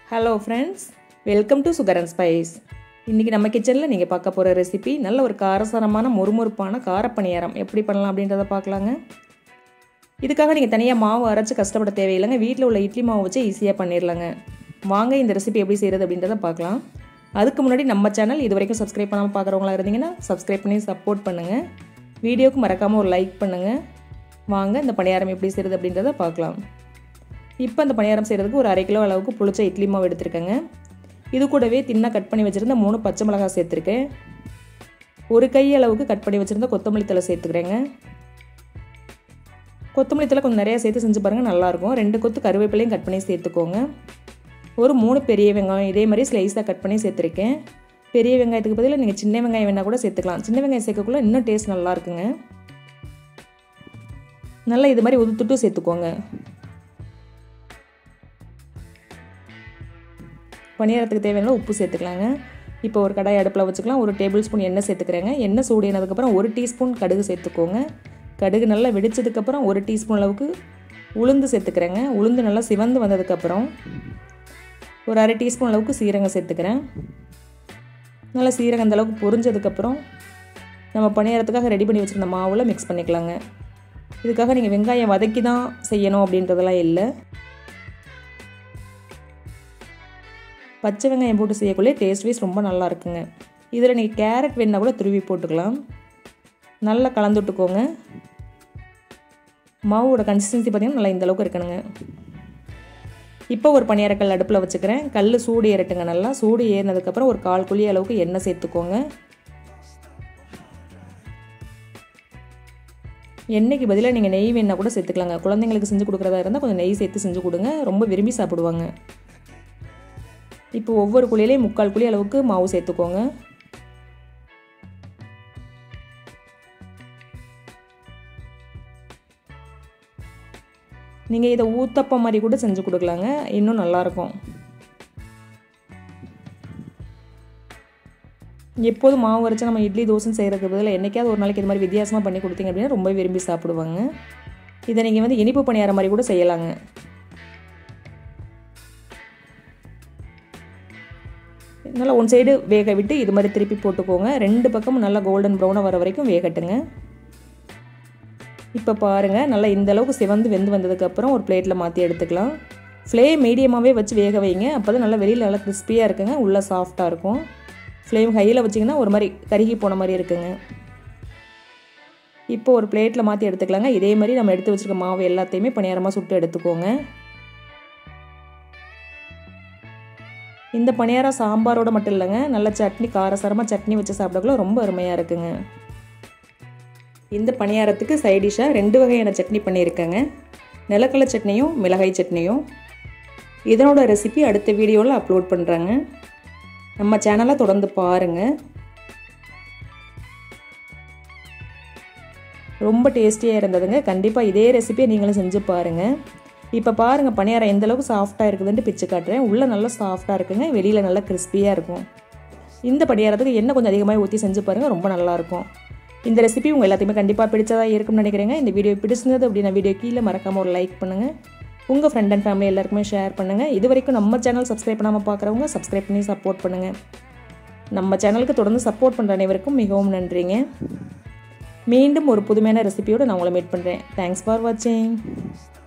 hello friends welcome to sugar and spice இன்றைக்கி நம்ம கிச்சனில் நீங்கள் பார்க்க போகிற ரெசிபி நல்ல ஒரு காரசாரமான மொறுமொறுப்பான காரப்பணியாரம் எப்படி பண்ணலாம் அப்படின்றத பார்க்கலாங்க இதுக்காக நீங்கள் தனியாக மாவு அரைச்சி கஷ்டப்பட தேவையில்லைங்க வீட்டில் உள்ள இட்லி மாவு வச்சு ஈஸியாக பண்ணிடலாங்க வாங்க இந்த ரெசிபி எப்படி செய்கிறது அப்படின்றத பார்க்கலாம் அதுக்கு முன்னாடி நம்ம சேனல் இது வரைக்கும் சப்ஸ்கிரைப் பண்ணாமல் பார்க்குறவங்களா இருந்தீங்கன்னா சப்ஸ்கிரைப் பண்ணி சப்போர்ட் பண்ணுங்கள் வீடியோக்கு மறக்காமல் ஒரு லைக் பண்ணுங்கள் வாங்க இந்த பணியாரம் எப்படி செய்கிறது அப்படின்றத பார்க்கலாம் இப்போ அந்த பணியாரம் செய்கிறதுக்கு ஒரு அரை கிலோ அளவுக்கு புளிச்ச இட்லி மாவு எடுத்திருக்கேங்க இது கூடவே தின்னாக கட் பண்ணி வச்சுருந்த மூணு பச்சை மிளகாய் சேர்த்துருக்கேன் ஒரு கை அளவுக்கு கட் பண்ணி வச்சுருந்த கொத்தமல்லி தலை சேர்த்துக்கிறேங்க கொத்தமல்லி தலை கொஞ்சம் நிறையா சேர்த்து செஞ்சு பாருங்கள் நல்லாயிருக்கும் ரெண்டு கொத்து கருவேப்பிலையும் கட் பண்ணி சேர்த்துக்கோங்க ஒரு மூணு பெரிய வெங்காயம் இதே மாதிரி ஸ்லைஸாக கட் பண்ணி சேர்த்துருக்கேன் பெரிய வெங்காயத்துக்கு பதிலாக நீங்கள் சின்ன வெங்காயம் வேணால் கூட சேர்த்துக்கலாம் சின்ன வெங்காயம் சேர்க்கக்குள்ள இன்னும் டேஸ்ட் நல்லா இருக்குங்க நல்லா இது மாதிரி உதுத்துட்டு சேர்த்துக்கோங்க பணியாரத்துக்கு தேவையான உப்பு சேர்த்துக்கலாங்க இப்போ ஒரு கடாய் அடுப்பில் வச்சுக்கலாம் ஒரு டேபிள் ஸ்பூன் எண்ணெய் சேர்த்துக்கிறேங்க எண்ணெய் சூடினதுக்கப்புறம் ஒரு டீஸ்பூன் கடுகு சேர்த்துக்கோங்க கடுகு நல்லா வெடிச்சதுக்கப்புறம் ஒரு டீஸ்பூன் அளவுக்கு உளுந்து சேர்த்துக்கிறேங்க உளுந்து நல்லா சிவந்து வந்ததுக்கப்புறம் ஒரு அரை டீஸ்பூன் அளவுக்கு சீரகம் சேர்த்துக்கிறேன் நல்லா சீரகம் அந்த அளவுக்கு பொரிஞ்சதுக்கப்புறம் நம்ம பணியாரத்துக்காக ரெடி பண்ணி வச்சுருந்த மாவில் மிக்ஸ் பண்ணிக்கலாங்க இதுக்காக நீங்கள் வெங்காயம் வதக்கி தான் செய்யணும் அப்படின்றதெல்லாம் இல்லை பச்சை வெங்காயம் போட்டு செய்யக்குள்ளே டேஸ்ட் வைஸ் ரொம்ப நல்லா இருக்குங்க இதில் நீங்கள் கேரட் வேணால் கூட துருவி போட்டுக்கலாம் நல்லா கலந்து விட்டுக்கோங்க மாவோட கன்சிஸ்டன்சி பார்த்திங்கன்னா நல்லா இந்தளவுக்கு இருக்கணுங்க இப்போ ஒரு பணியாரக்கல் அடுப்பில் வச்சுக்கிறேன் கல் சூடு ஏறட்டுங்க நல்லா சூடு ஏறினதுக்கப்புறம் ஒரு கால் குழி அளவுக்கு எண்ணெய் சேர்த்துக்கோங்க எண்ணெய்க்கு பதிலாக நீங்கள் நெய் வேணால் கூட சேர்த்துக்கலாங்க குழந்தைங்களுக்கு செஞ்சு கொடுக்குறதா இருந்தால் கொஞ்சம் நெய் சேர்த்து செஞ்சு கொடுங்க ரொம்ப விரும்பி சாப்பிடுவாங்க இப்போ ஒவ்வொரு குழியிலையும் முக்கால் குழி அளவுக்கு மாவு சேர்த்துக்கோங்க நீங்கள் இதை ஊத்தப்பம் மாதிரி கூட செஞ்சு கொடுக்கலாங்க இன்னும் நல்லாயிருக்கும் எப்போதும் மாவு வரைச்சா நம்ம இட்லி தோசை செய்கிறதுக்கு பதில் என்றைக்காவது ஒரு நாளைக்கு இது மாதிரி வித்தியாசமாக பண்ணி கொடுத்தீங்க அப்படின்னா ரொம்ப விரும்பி சாப்பிடுவாங்க இதை நீங்கள் வந்து இனிப்பு பணியார மாதிரி கூட செய்யலாங்க நல்லா ஒன் சைடு வேக விட்டு இது மாதிரி திருப்பி போட்டுக்கோங்க ரெண்டு பக்கமும் நல்லா கோல்டன் ப்ரௌனாக வர வரைக்கும் வேகட்டுங்க இப்போ பாருங்கள் நல்லா இந்த அளவுக்கு சிவந்து வெந்து வந்ததுக்கப்புறம் ஒரு பிளேட்டில் மாற்றி எடுத்துக்கலாம் ஃப்ளேம் மீடியமாகவே வச்சு வேக வைங்க அப்போ தான் நல்லா வெளியில் நல்லா கிறிஸ்பியாக இருக்குங்க உள்ளே சாஃப்டாக இருக்கும் ஃப்ளேம் ஹையில் வச்சிங்கன்னா ஒரு மாதிரி கருகி போன மாதிரி இருக்குங்க இப்போ ஒரு பிளேட்டில் மாற்றி எடுத்துக்கலாங்க இதே மாதிரி நம்ம எடுத்து வச்சுருக்க மாவு எல்லாத்தையுமே பணியாரமாக சுட்டு எடுத்துக்கோங்க இந்த பணியாரம் சாம்பாரோட மட்டும் இல்லைங்க நல்ல சட்னி காரசாரமாக சட்னி வச்சு சாப்பிடக்குள்ள ரொம்ப அருமையாக இருக்குங்க இந்த பணியாரத்துக்கு சைடிஷாக ரெண்டு வகையான சட்னி பண்ணியிருக்கேங்க நிலக்கடலை சட்னியும் மிளகாய் சட்னியும் இதனோட ரெசிபி அடுத்த வீடியோவில் அப்லோட் பண்ணுறாங்க நம்ம சேனலை தொடர்ந்து பாருங்கள் ரொம்ப டேஸ்டியாக இருந்ததுங்க கண்டிப்பாக இதே ரெசிபியை நீங்களும் செஞ்சு பாருங்கள் இப்போ பாருங்கள் பணியாரம் எந்த அளவுக்கு சாஃப்டாக இருக்குதுன்ட்டு பிச்சு காட்டுறேன் உள்ளே நல்லா சாஃப்டாக இருக்குங்க வெளியில் நல்லா கிறிஸ்பியாக இருக்கும் இந்த பணியாரத்துக்கு எண்ணெய் கொஞ்சம் அதிகமாக ஊற்றி செஞ்சு பாருங்கள் ரொம்ப நல்லாயிருக்கும் இந்த ரெசிபி உங்கள் எல்லாத்தையுமே கண்டிப்பாக பிடிச்சதாக இருக்கும்னு நினைக்கிறேங்க இந்த வீடியோ பிடிச்சிருந்தது அப்படின்னா வீடியோ கீழே மறக்காமல் ஒரு லைக் பண்ணுங்கள் உங்கள் ஃப்ரெண்ட் அண்ட் ஃபேமிலி எல்லாருக்குமே ஷேர் பண்ணுங்கள் இது வரைக்கும் நம்ம சேனல் சப்ஸ்கிரைப் பண்ணாமல் பார்க்குறவங்க சப்ஸ்கிரைப் பண்ணி சப்போர்ட் பண்ணுங்கள் நம்ம சேனலுக்கு தொடர்ந்து சப்போர்ட் பண்ணுற அனைவருக்கும் மிகவும் நன்றிங்க மீண்டும் ஒரு புதுமையான ரெசிபியோடு நான் உங்களை மீட் பண்ணுறேன் தேங்க்ஸ் ஃபார் வாட்சிங்